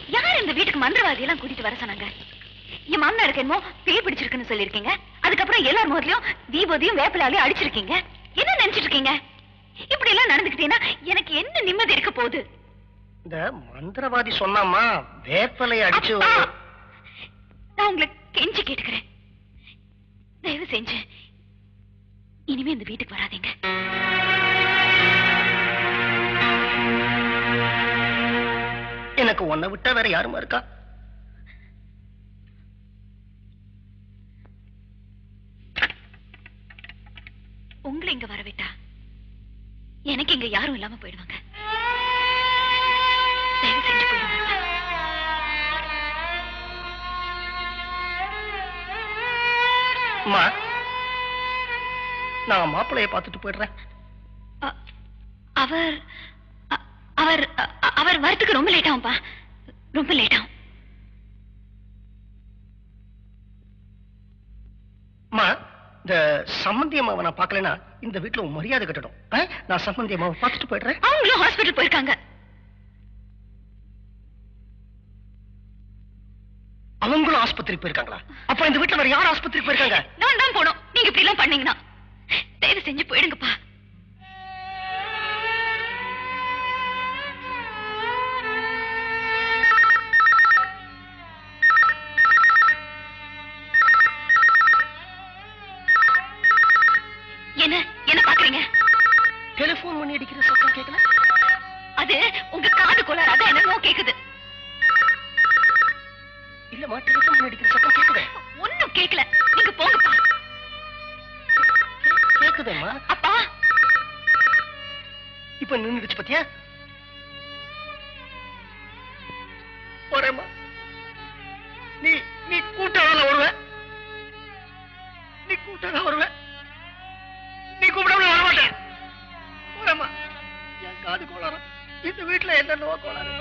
யார் இந்த வீட்டுக்கு மந்திரவாதி எல்லாம் கூட்டிட்டு வர சொன்னாங்க என் மாமனாருக்கு என்னமோ பேய் பிடிச்சிருக்குன்னு சொல்லிருக்கீங்க அதுக்கப்புறம் எல்லார் முகத்திலயும் தீபதியும் வேப்பிலாலையும் அடிச்சிருக்கீங்க என்ன நினைச்சிட்டு இருக்கீங்க இப்படி எல்லாம் நடந்துக்கிட்டீங்கன்னா எனக்கு என்ன நிம்மதி இருக்க போகுது இந்த மந்திரவாதி சொன்னாமா வேப்பலை அடிச்சு அப்பா! நான் உங்களை கெஞ்சி கேட்டுக்கிறேன் தயவு செஞ்சு இனிமே இந்த வீட்டுக்கு வராதீங்க எனக்கு உன்னை விட்டா வேற யாருமா இருக்கா உங்களை இங்க வரவிட்டா எனக்கு இங்க யாரும் இல்லாம போயிடுவாங்க தயவு செஞ்சு போயிடுங்க அம்மா நான் மாப்பிளைய பார்த்துட்டு போயிடுறேன் அ- அவர் அ- அவர் அ- அவர் வரத்துக்கு ரொம்ப லேட் ஆகும்பா ரொம்ப லேட் ஆகும் அம்மா இந்த சம்பந்தி அம்மாவை நான் பார்க்கலனா இந்த வீட்டுல உன் மரியாதை கட்டணும் ஆ? நான் சம்பந்தி அம்மாவை பார்த்துட்டு போயிடுறேன் அவங்களும் ஹாஸ்பிட்டல் போயிருக்காங்க அவங்களும் ஆஸ்பத்திரி போயிருக்காங்களா அப்ப இந்த வீட்டுல வேற யார் ஆஸ்பத்திரி போயிருக்காங்க நான் தான் போனோம் நீங்க இப்படி எல்லாம் பண்ணீங்கன்னா தயவு செஞ்சு போயிடுங்கப்பா என்ன என்ன பாக்குறீங்க டெலிபோன் பண்ணி அடிக்கிற சத்தம் கேட்கல அது உங்க காது கோளாறு அதான் என்னமோ கேக்குது இல்லம்மா டெலிபோன் பண்ணி அடிக்கிற சத்தம் கேக்குதே ஒண்ணும் கேக்கல நீங்க போங்கப்பா கேக்குதேம்மா அப்பா இப்ப நின்னுடுச்சு பத்தியா போறேம்மா நீ நீ கூட்டால வருவ நீ கூட்டால வருவ நீ கூப்பிடாம வர மாட்டேன் போறேம்மா என் காது கோளாரம் இந்த வீட்டுல என்னென்னவோ கோளாறு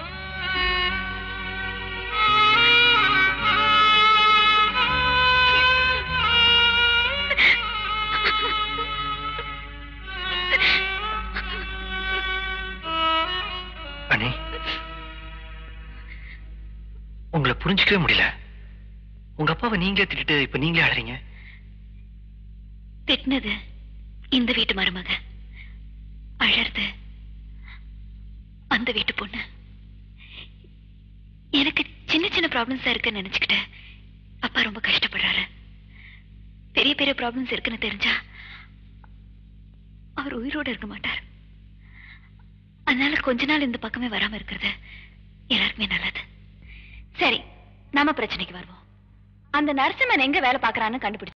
அண்ணே உங்களை புரிஞ்சுக்கவே முடியல உங்க அப்பாவை நீங்களே திட்டிட்டு இப்ப நீங்களே அழறீங்க திட்டினது இந்த வீட்டு மருமக அழறது அந்த வீட்டு பொண்ணு எனக்கு சின்ன சின்ன ப்ராப்ளம்ஸ் இருக்குன்னு நினைச்சுக்கிட்டேன் அப்பா ரொம்ப கஷ்டப்படுறாரு பெரிய பெரிய ப்ராப்ளம்ஸ் இருக்குன்னு தெரிஞ்சா அவர் உயிரோட இருக்க மாட்டார் அதனால கொஞ்ச நாள் இந்த பக்கமே வராம இருக்கிறது எல்லாருக்குமே நல்லது சரி நம்ம பிரச்சனைக்கு வருவோம் அந்த நரசிம்மன் எங்க வேலை பார்க்கறான்னு கண்டுபிடிச்சு